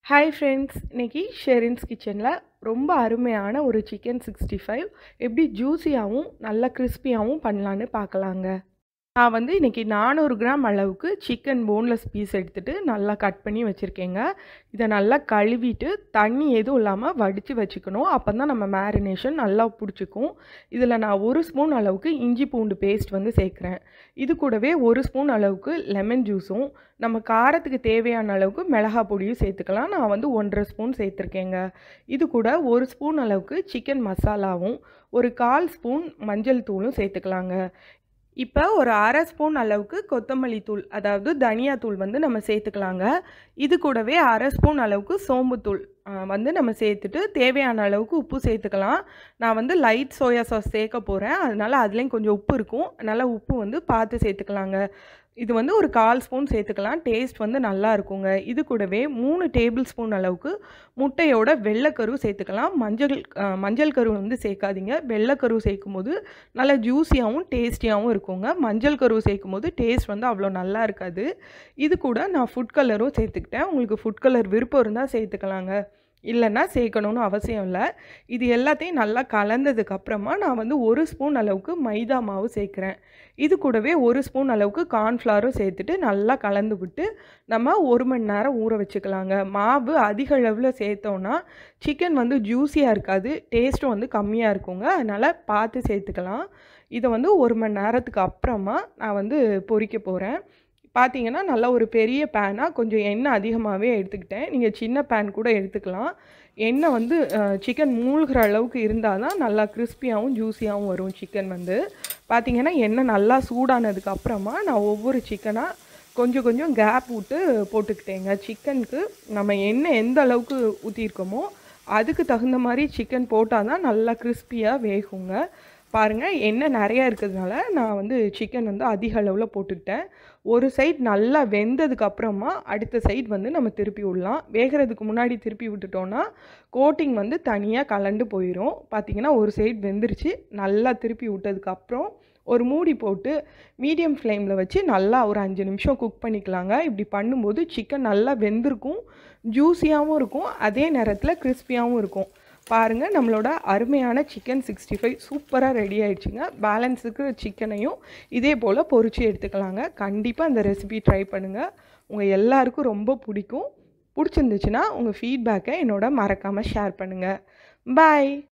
hi friends இன்னைக்கு ஷெரின்ஸ் கிச்சனில் ரொம்ப அருமையான ஒரு சிக்கன் சிக்ஸ்டி ஃபைவ் எப்படி ஜூஸியாகவும் நல்லா கிறிஸ்பியாகவும் பண்ணலான்னு பார்க்கலாங்க நான் வந்து இன்றைக்கி நானூறு கிராம் அளவுக்கு சிக்கன் போன்லெஸ் பீஸ் எடுத்துகிட்டு நல்லா கட் பண்ணி வச்சுருக்கேங்க இதை நல்லா கழுவிட்டு தண்ணி எதுவும் இல்லாமல் வடித்து வச்சுக்கணும் அப்போ தான் நம்ம மேரினேஷன் நல்லா பிடிச்சிக்கும் இதில் நான் ஒரு ஸ்பூன் அளவுக்கு இஞ்சி பூண்டு பேஸ்ட் வந்து சேர்க்குறேன் இது கூடவே ஒரு ஸ்பூன் அளவுக்கு லெமன் ஜூஸும் நம்ம காரத்துக்கு தேவையான அளவுக்கு மிளகா பொடியும் சேர்த்துக்கலாம் நான் வந்து ஒன்றரை ஸ்பூன் சேர்த்துருக்கேங்க இது கூட ஒரு ஸ்பூன் அளவுக்கு சிக்கன் மசாலாவும் ஒரு கால் ஸ்பூன் மஞ்சள் தூளும் சேர்த்துக்கலாங்க இப்போ ஒரு அரை ஸ்பூன் அளவுக்கு கொத்தமல்லி தூள் அதாவது தனியா தூள் வந்து நம்ம சேர்த்துக்கலாங்க இது கூடவே அரை ஸ்பூன் அளவுக்கு சோம்புத்தூள் வந்து நம்ம சேர்த்துட்டு தேவையான அளவுக்கு உப்பு சேர்த்துக்கலாம் நான் வந்து லைட் சோயா சாஸ் சேர்க்க போகிறேன் அதனால் அதுலேயும் கொஞ்சம் உப்பு இருக்கும் அதனால் உப்பு வந்து பார்த்து சேர்த்துக்கலாங்க இது வந்து ஒரு கால் ஸ்பூன் சேர்த்துக்கலாம் டேஸ்ட் வந்து நல்லா இருக்குங்க இது கூடவே மூணு டேபிள் ஸ்பூன் அளவுக்கு முட்டையோட வெள்ளைக்கரு சேர்த்துக்கலாம் மஞ்சள் மஞ்சள் கரு வந்து சேர்க்காதீங்க வெள்ளைக்கரு சேர்க்கும் போது நல்லா ஜூஸியாகவும் டேஸ்டியாகவும் இருக்குங்க மஞ்சள் கரு சேர்க்கும் போது டேஸ்ட் வந்து அவ்வளோ நல்லா இருக்காது இது கூட நான் ஃபுட் கலரும் சேர்த்துக்கிட்டேன் உங்களுக்கு ஃபுட் கலர் விருப்பம் இருந்தால் சேர்த்துக்கலாங்க இல்லைன்னா சேர்க்கணும்னு அவசியம் இல்லை இது எல்லாத்தையும் நல்லா கலந்ததுக்கு அப்புறமா நான் வந்து ஒரு ஸ்பூன் அளவுக்கு மைதா மாவு சேர்க்குறேன் இது கூடவே ஒரு ஸ்பூன் அளவுக்கு கார்ன்ஃப்ளவரும் சேர்த்துட்டு நல்லா கலந்து விட்டு நம்ம ஒரு மணி நேரம் ஊற வச்சுக்கலாங்க மாவு அதிக அளவில் சேர்த்தோன்னா சிக்கன் வந்து ஜூஸியாக இருக்காது டேஸ்ட்டும் வந்து கம்மியாக இருக்குங்க அதனால் பார்த்து சேர்த்துக்கலாம் இதை வந்து ஒரு மணி நேரத்துக்கு அப்புறமா நான் வந்து பொரிக்க போகிறேன் பார்த்தீங்கன்னா நல்லா ஒரு பெரிய பேனாக கொஞ்சம் எண்ணெய் அதிகமாகவே எடுத்துக்கிட்டேன் நீங்கள் சின்ன பேன் கூட எடுத்துக்கலாம் எண்ணெய் வந்து சிக்கன் மூழ்கிற அளவுக்கு இருந்தால் தான் நல்லா கிறிஸ்பியாகவும் ஜூஸியாகவும் வரும் சிக்கன் வந்து பார்த்தீங்கன்னா எண்ணெய் நல்லா சூடானதுக்கு அப்புறமா நான் ஒவ்வொரு சிக்கனாக கொஞ்சம் கொஞ்சம் கேப் விட்டு போட்டுக்கிட்டேங்க சிக்கனுக்கு நம்ம எண்ணெய் எந்த அளவுக்கு ஊற்றிருக்கோமோ அதுக்கு தகுந்த மாதிரி சிக்கன் போட்டால் தான் நல்லா கிறிஸ்பியாக வேகுங்க பாருங்கள் எண்ணெய் நிறையா இருக்கிறதுனால நான் வந்து சிக்கன் வந்து அதிக அளவில் போட்டுக்கிட்டேன் ஒரு சைட் நல்லா வெந்ததுக்கு அப்புறமா அடுத்த சைட் வந்து நம்ம திருப்பி விடலாம் வேகிறதுக்கு முன்னாடி திருப்பி விட்டுட்டோன்னா கோட்டிங் வந்து தனியாக கலண்டு போயிடும் பார்த்திங்கன்னா ஒரு சைட் வெந்துருச்சு நல்லா திருப்பி விட்டதுக்கப்புறம் ஒரு மூடி போட்டு மீடியம் ஃப்ளேமில் வச்சு நல்லா ஒரு அஞ்சு நிமிஷம் குக் பண்ணிக்கலாங்க இப்படி பண்ணும்போது சிக்கன் நல்லா வெந்திருக்கும் ஜூஸியாகவும் இருக்கும் அதே நேரத்தில் கிறிஸ்பியாகவும் இருக்கும் பாருங்கள் நம்மளோட அருமையான சிக்கன் சிக்ஸ்டி ஃபைவ் சூப்பராக ரெடி ஆகிடுச்சுங்க பேலன்ஸுக்கு சிக்கனையும் இதே போல் பொறிச்சு எடுத்துக்கலாங்க கண்டிப்பாக இந்த ரெசிபி ட்ரை பண்ணுங்கள் உங்கள் எல்லாருக்கும் ரொம்ப பிடிக்கும் பிடிச்சிருந்துச்சுன்னா உங்கள் ஃபீட்பேக்கை என்னோட மறக்காமல் ஷேர் பண்ணுங்கள் பாய்